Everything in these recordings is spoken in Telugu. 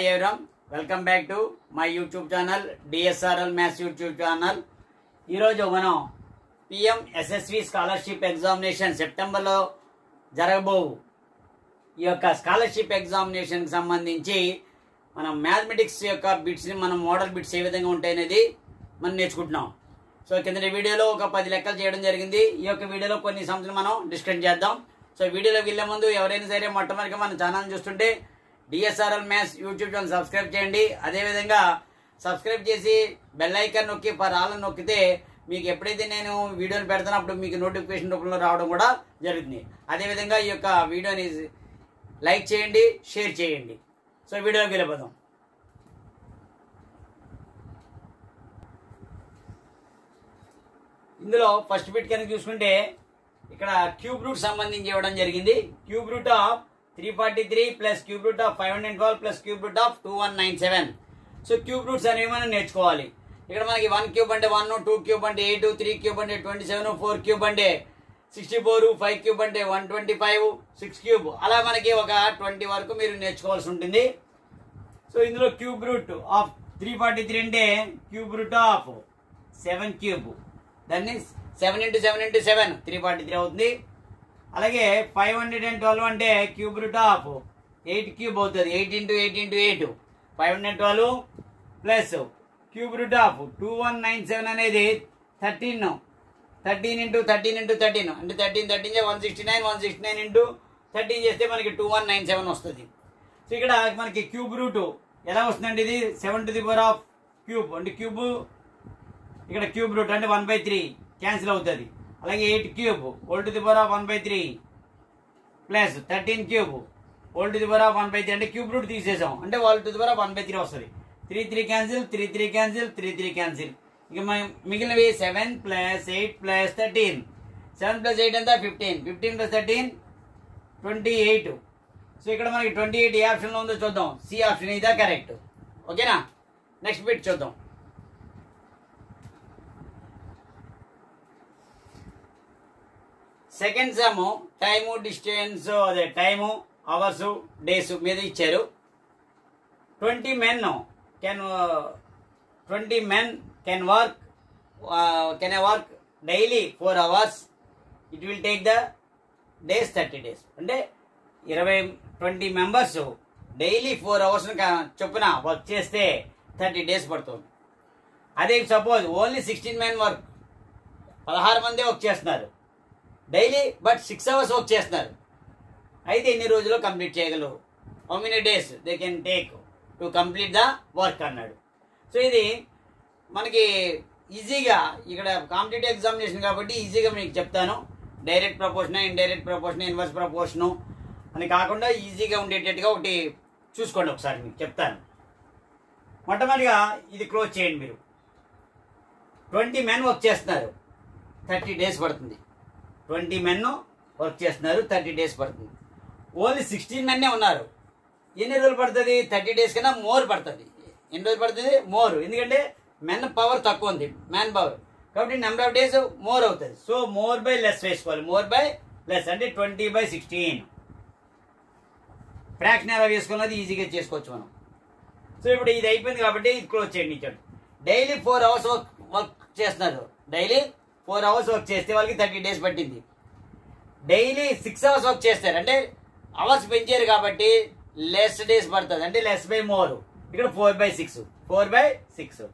hi everyone welcome back to my YouTube channel DSRL maths YouTube channel ఈరోజు మనం పిఎం ఎస్ఎస్వి స్కాలర్షిప్ ఎగ్జామినేషన్ సెప్టెంబర్లో జరగబోవు ఈ యొక్క స్కాలర్షిప్ ఎగ్జామినేషన్కి సంబంధించి మనం మ్యాథమెటిక్స్ యొక్క బిట్స్ని మనం మోడల్ బిట్స్ ఏ విధంగా ఉంటాయనేది మనం నేర్చుకుంటున్నాం సో కింద వీడియోలో ఒక పది లెక్కలు చేయడం జరిగింది ఈ యొక్క వీడియోలో కొన్ని సంవత్సరం మనం డిస్కస్ చేద్దాం సో వీడియోలోకి వెళ్ళే ముందు ఎవరైనా సరే మొట్టమొదటిగా మన ఛానల్ చూస్తుంటే DSRL maths YouTube channel subscribe చేయండి అదేవిధంగా సబ్స్క్రైబ్ చేసి బెల్ ఐకాన్ నొక్కి పర్ ఆల్ అని నొక్కితే మీకు ఎప్పుడైతే నేను వీడియోని పెడతానో అప్పుడు మీకు నోటిఫికేషన్ రూపంలో రావడం కూడా జరుగుతుంది అదేవిధంగా ఈ యొక్క వీడియోని లైక్ చేయండి షేర్ చేయండి సో వీడియోకి వెళ్ళిపోదాం ఇందులో ఫస్ట్ బిట్ కనుక చూసుకుంటే ఇక్కడ క్యూబ్ రూట్ సంబంధించి ఇవ్వడం జరిగింది cube root of three forty three plus cube root of five hundred twelve plus cube root of two one nine seven so cube roots అనేవి మనం నేర్చుకోవాలి ఇక్కడ మనకి వన్ క్యూబ్ అంటే వన్ టూ క్యూబ్ అంటే ఎయిట్ త్రీ క్యూబ్ అంటే ట్వంటీ సెవెన్ ఫోర్ క్యూబ్ అంటే సిక్స్టీ ఫోర్ ఫైవ్ క్యూబ్ అంటే one twenty five six cube అలా మనకి ఒక ట్వంటీ వరకు మీరు నేర్చుకోవాల్సి ఉంటుంది సో ఇందులో cube root of three forty three అంటే cube root of seven cube దాన్ని seven into seven into seven three forty three అవుతుంది అలాగే ఫైవ్ హండ్రెడ్ అండ్ ట్వెల్వ్ అంటే cube root of eight cube అవుతుంది eight into eight into eight five hundred twelve plus cube root of two one nine seven అనేది thirteen thirteen into thirteen into thirteen అంటే thirteen thirteen one sixty nine one sixty nine into thirteen చేస్తే మనకి టూ వన్ నైన్ సెవెన్ వస్తుంది సో ఇక్కడ మనకి క్యూబ్ రూట్ ఎలా వస్తుందండి ఇది seven to the power of cube అంటే క్యూబ్ ఇక్కడ క్యూబ్ రూట్ అంటే వన్ బై త్రీ క్యాన్సిల్ అవుతుంది అలాగే eight cube whole to the power of one by three plus thirteen cube whole to the power of one by three అంటే క్యూబ్ రూట్ తీసేసాం అంటే whole to the power of one by three వస్తుంది three three cancel three three cancel three three cancel ఇక మనం మిగిలినవి seven plus eight plus thirteen seven plus eight అంతా fifteen fifteen plus thirteen twenty eight so ఇక్కడ మనకి ట్వంటీ ఎయిట్ ఏ ఆప్షన్లో ఉందో చూద్దాం సి ఆప్షన్ ఇదా కరెక్ట్ ఓకేనా నెక్స్ట్ బిట్ చూద్దాం సెకండ్ సమ్ టైము డిస్టెన్స్ అదే టైము అవర్స్ డేస్ మీద ఇచ్చారు twenty men can twenty men can work can work daily four hours it will take the days thirty days అంటే ఇరవై twenty members daily four hours చొప్పున వర్క్ చేస్తే థర్టీ డేస్ పడుతుంది అదే suppose only sixteen men work పదహారు మంది వర్క్ చేస్తున్నారు daily but six hours work చేస్తున్నారు అయితే ఎన్ని రోజుల్లో కంప్లీట్ చేయగలరు how many days they can take to complete the work అన్నాడు సో ఇది మనకి ఈజీగా ఇక్కడ కాంపిటేటివ్ ఎగ్జామినేషన్ కాబట్టి ఈజీగా మీకు చెప్తాను direct proportion indirect proportion inverse proportion అని కాకుండా ఈజీగా ఉండేటట్టుగా ఒకటి చూసుకోండి ఒకసారి మీకు చెప్తాను మొట్టమొదటిగా ఇది క్లోజ్ చేయండి మీరు ట్వంటీ మెన్ వర్క్ చేస్తున్నారు థర్టీ డేస్ పడుతుంది ట్వంటీ మెన్ వర్క్ చేస్తున్నారు థర్టీ డేస్ పడుతుంది ఓన్లీ సిక్స్టీన్ మెన్నే ఉన్నారు ఎన్ని రోజులు పడుతుంది థర్టీ డేస్ కన్నా మోర్ పడుతుంది ఎన్ని రోజులు పడుతుంది మోర్ ఎందుకంటే మెన్ పవర్ తక్కువ ఉంది మ్యాన్ పవర్ కాబట్టి నెంబర్ ఆఫ్ డేస్ మోర్ అవుతుంది సో మోర్ బై లెస్ వేసుకోవాలి మోర్ బై లెస్ అంటే ట్వంటీ బై సిక్స్టీన్ ఫ్రాక్షన్ ఎలా వేసుకున్నది ఈజీగా చేసుకోవచ్చు మనం సో ఇప్పుడు ఇది అయిపోయింది కాబట్టి ఇది క్లోజ్ చేయండి ఇచ్చాడు daily four hours work work చేస్తున్నారు డైలీ ఫోర్ అవర్స్ వర్క్ చేస్తే వాళ్ళకి థర్టీ డేస్ పట్టింది డైలీ సిక్స్ అవర్స్ వర్క్ చేస్తారు అంటే అవర్స్ పెంచారు కాబట్టి లెస్ డేస్ పడుతుంది అంటే లెస్ బై మోర్ ఇక్కడ four by six four by six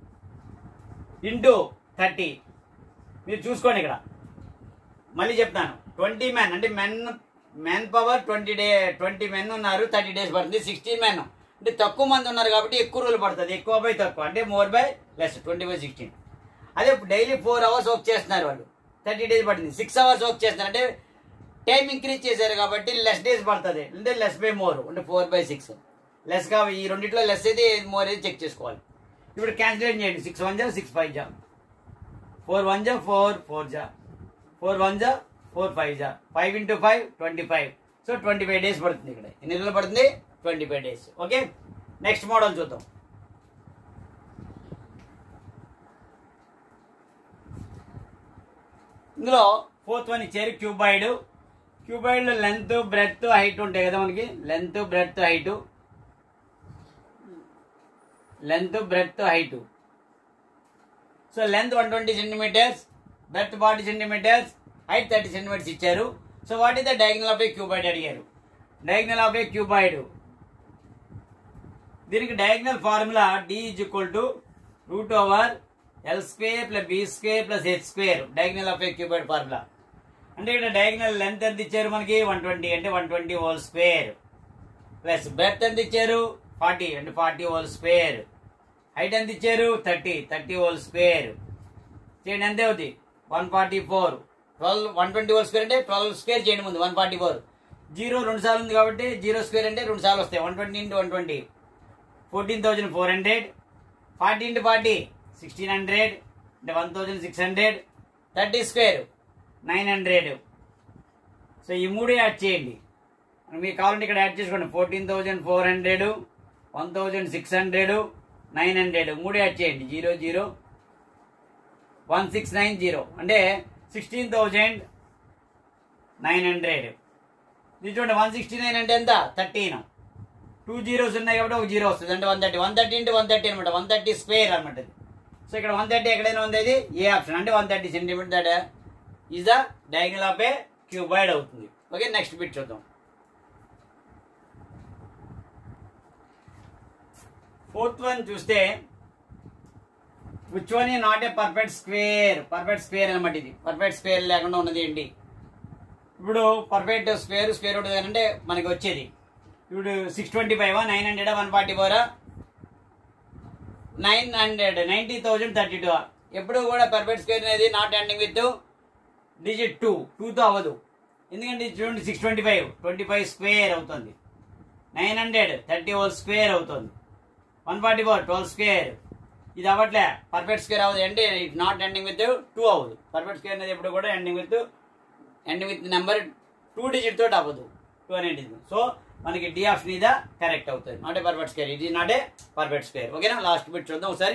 into thirty మీరు చూసుకోండి ఇక్కడ మళ్ళీ చెప్తాను ట్వంటీ మెన్ అంటే men men power twenty day twenty men ఉన్నారు థర్టీ డేస్ పడుతుంది సిక్స్టీన్ మెన్ అంటే తక్కువ మంది ఉన్నారు కాబట్టి ఎక్కువ రోజులు పడుతుంది ఎక్కువ బై తక్కువ అంటే more by less twenty by sixteen అదే డైలీ ఫోర్ అవర్స్ వర్క్ చేస్తున్నారు వాళ్ళు థర్టీ డేస్ పడుతుంది సిక్స్ అవర్స్ వర్క్ చేస్తున్నారు అంటే టైం ఇంక్రీజ్ చేశారు కాబట్టి లెస్ డేస్ పడుతుంది అంటే లెస్ బై మోర్ అంటే ఫోర్ బై సిక్స్ లెస్ గా ఈ రెండిట్లో లెస్ అయితే మోర్ అయితే చెక్ చేసుకోవాలి ఇప్పుడు క్యాన్సిలేట్ చేయండి సిక్స్ వన్ జా సిక్స్ ఫైవ్ జా ఫోర్ వన్ జా ఫోర్ ఫోర్ జా ఫోర్ వన్ జా ఫోర్ ఫైవ్ జా five into five twenty five so twenty five days పడుతుంది ఇక్కడ ఎన్ని రోజులు పడుతుంది twenty five days okay next model చూద్దాం ఇందులో ఫోర్త్ వన్ ఇచ్చారు క్యూబాయిడ్ క్యూబాయిడ్ లో లెంత్ బ్రెత్ హైట్ ఉంటాయి కదా మనకి length breadth height length breadth height so length one twenty centimetres breadth forty centimetres height thirty centimetres ఇచ్చారు so what is the diagonal of a cuboid అడిగారు డయాగ్నల్ ఆఫ్ ఏ క్యూబాయిడ్ దీనికి diagonal formula d is equal to root over l square plus b square plus h square diagonal of a cuboid formula అంటే ఇక్కడ డయాగ్నల్ లెంత్ ఎంత ఇచ్చారు మనకి వన్ ట్వంటీ అంటే one twenty whole square plus breadth ఎంత ఇచ్చారు ఫార్టీ అంటే ఫార్టీ హోల్ స్క్వేర్ హైట్ ఎంత ఇచ్చారు థర్టీ థర్టీ హోల్ స్క్వేర్ చేయండి ఎంత అవుతుంది one forty four twelve one twenty whole square అంటే ట్వెల్వ్ స్క్వేర్ చేయండి ముందు వన్ ఫార్టీ ఫోర్ జీరో రెండు సార్లు ఉంది కాబట్టి జీరో స్క్వేర్ అంటే రెండు సార్లు వస్తాయి one twenty into one twenty fourteen thousand four hundred forty into forty sixteen hundred అంటే one thousand six hundred thirty square nine hundred so ఈ మూడు యాడ్ చేయండి మీకు కావాలంటే ఇక్కడ యాడ్ చేసుకోండి fourteen thousand four hundred one thousand six hundred nine hundred మూడు యాడ్ చేయండి zero zero one six nine zero అంటే సిక్స్టీన్ థౌజండ్ నైన్ హండ్రెడ్ ఇది చూడండి వన్ సిక్స్టీ నైన్ అంటే ఎంత థర్టీన్ టూ జీరోస్ ఉన్నాయి కాబట్టి ఒక జీరో వస్తుంది అంటే one thirty one thirty into one thirty అనమాట వన్ థర్టీ స్క్వేర్ అనమాట ఇది సో ఇక్కడ వన్ థర్టీ ఎక్కడైనా ఉంది అది ఏ ఆప్షన్ అంటే one thirty centimetre that is the diagonal of a cuboid అవుతుంది ఓకే నెక్స్ట్ బిట్ చూద్దాం ఫోర్త్ వన్ చూస్తే which one not a perfect square perfect square అనమాట ఇది పర్ఫెక్ట్ స్క్వేర్ లేకుండా ఉన్నది ఏంటి ఇప్పుడు పర్ఫెక్ట్ స్క్వేర్ స్క్వేర్ రూట్ అంటే మనకి వచ్చేది ఇప్పుడు six twenty five nine hundred one forty four nine hundred ninety thousand thirty two ఎప్పుడు కూడా పర్ఫెక్ట్ స్క్వేర్ అనేది not ending with digit two టూతో అవ్వదు ఎందుకంటే ఇది చూడండి six twenty five twenty five square అవుతుంది nine hundred thirty whole square అవుతుంది one forty four twelve square ఇది అవ్వట్లే పర్ఫెక్ట్ స్క్వేర్ అవ్వదు అంటే it not ending with two అవ్వదు పర్ఫెక్ట్ స్క్వేర్ అనేది ఎప్పుడు కూడా ending with ending with number two digit తోటి అవ్వదు టూ అనేది సో మనకి డి ఆప్షన్ ఇదా కరెక్ట్ అవుతుంది నాట్ ఏ పర్ఫెక్ట్ స్క్వేర్ ఇది నాట్ ఏ పర్ఫెక్ట్ స్క్వేర్ ఓకేనా లాస్ట్ బిట్ చూద్దాం ఒకసారి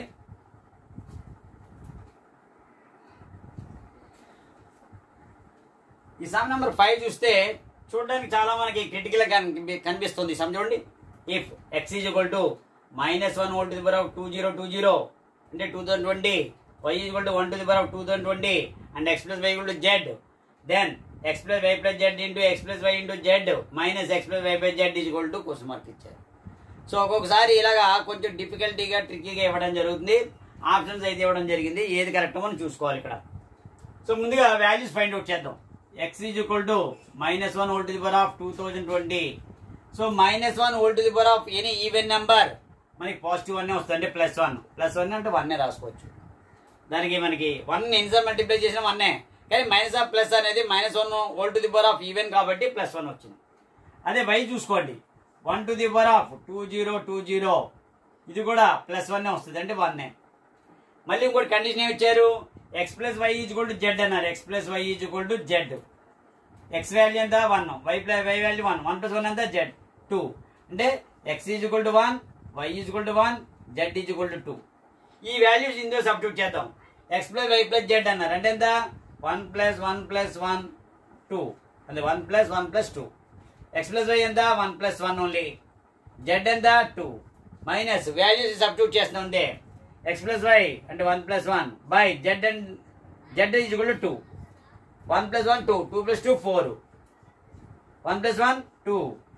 ఈ సమ్ నెంబర్ ఫైవ్ చూస్తే చూడడానికి చాలా మనకి క్రిటికల్ కనిపిస్తుంది సమ్ చూడండి if x is equal to minus one one to the power of two zero two zero అంటే two thousand twenty y is equal to one to the power of two thousand twenty and x plus y equal to z then x plus y plus z into x plus y into z minus x plus y plus z is equal to question mark ఇచ్చారు సో ఒక్కొక్కసారి ఇలాగా కొంచెం డిఫికల్టీగా ట్రిక్కీగా ఇవ్వడం జరుగుతుంది ఆప్షన్స్ అయితే ఇవ్వడం జరిగింది ఏది కరెక్ట్ మనం చూసుకోవాలి ఇక్కడ సో ముందుగా వాల్యూస్ ఫైండ్ అవుట్ చేద్దాం x is equal to minus one whole the power of two thousand twenty so minus one whole the power of any even number మనకి పాజిటివ్ వన్ వస్తుంది అంటే ప్లస్ వన్ ప్లస్ వన్ అంటే వన్నే రాసుకోవచ్చు దానికి మనకి వన్ ఎన్సార్ మల్టిప్లై చేసిన వన్నే కానీ మైనస్ ఆఫ్ ప్లస్ అనేది minus one whole the power of even కాబట్టి ప్లస్ వన్ వచ్చింది అదే వై చూసుకోండి one to the power of two zero two zero ఇది కూడా ప్లస్ వన్నే వస్తుంది అంటే వన్నే మళ్ళీ ఇంకోటి కండిషన్ ఏమి ఇచ్చారు x plus y is equal to z అన్నారు x plus y is equal to z x value ఎంత one y plus y value one one plus one ఎంత జెడ్ టూ అంటే x is equal to one y is equal to one z is equal to two ఈ వాల్యూస్ ఇందులో సబ్స్టిట్యూట్ చేద్దాం x plus y plus z అన్నారు అంటే ఎంత one plus one plus one two అంటే one plus one plus two x plus y ఎంత one plus one only z ఎంత టూ మైనస్ వాల్యూస్ సబ్స్టిట్యూట్ చేస్తున్నాం అంతే ఎక్స్ ప్లస్ వై అంటే one plus one by z and z is equal to two one plus one two two plus two four one plus one two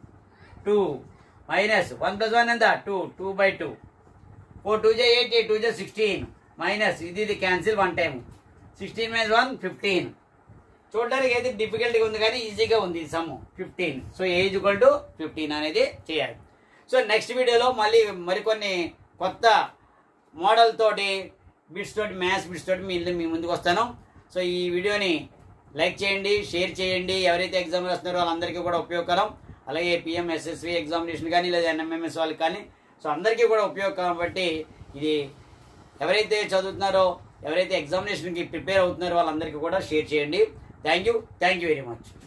two minus one plus one ఎంత two two by two four two జే ఎయిట్ టూ జే సిక్స్టీన్ మైనస్ ఇది ఇది cancel one time sixteen minus one fifteen చూడడానికి అయితే డిఫికల్ట్గా ఉంది కానీ ఈజీగా ఉంది ఈ sum fifteen so is equal to fifteen అనేది చేయాలి సో నెక్స్ట్ వీడియోలో మళ్ళీ మరికొన్ని కొత్త మోడల్ తోటి బిట్స్ తోటి మ్యాథ్స్ బిట్స్ తోటి మీ మీ ముందుకు వస్తాను సో ఈ వీడియోని లైక్ చేయండి షేర్ చేయండి ఎవరైతే ఎగ్జామ్ రాస్తున్నారో వాళ్ళందరికీ కూడా ఉపయోగకరం అలాగే పిఎం ఎస్ఎస్వి ఎగ్జామినేషన్ కానీ లేదా ఎన్ఎంఎంఎస్ వాళ్ళకి కానీ సో అందరికీ కూడా ఉపయోగకరం కాబట్టి ఇది ఎవరైతే చదువుతున్నారో ఎవరైతే ఎగ్జామినేషన్కి ప్రిపేర్ అవుతున్నారో వాళ్ళందరికీ కూడా షేర్ చేయండి thank you thank you very much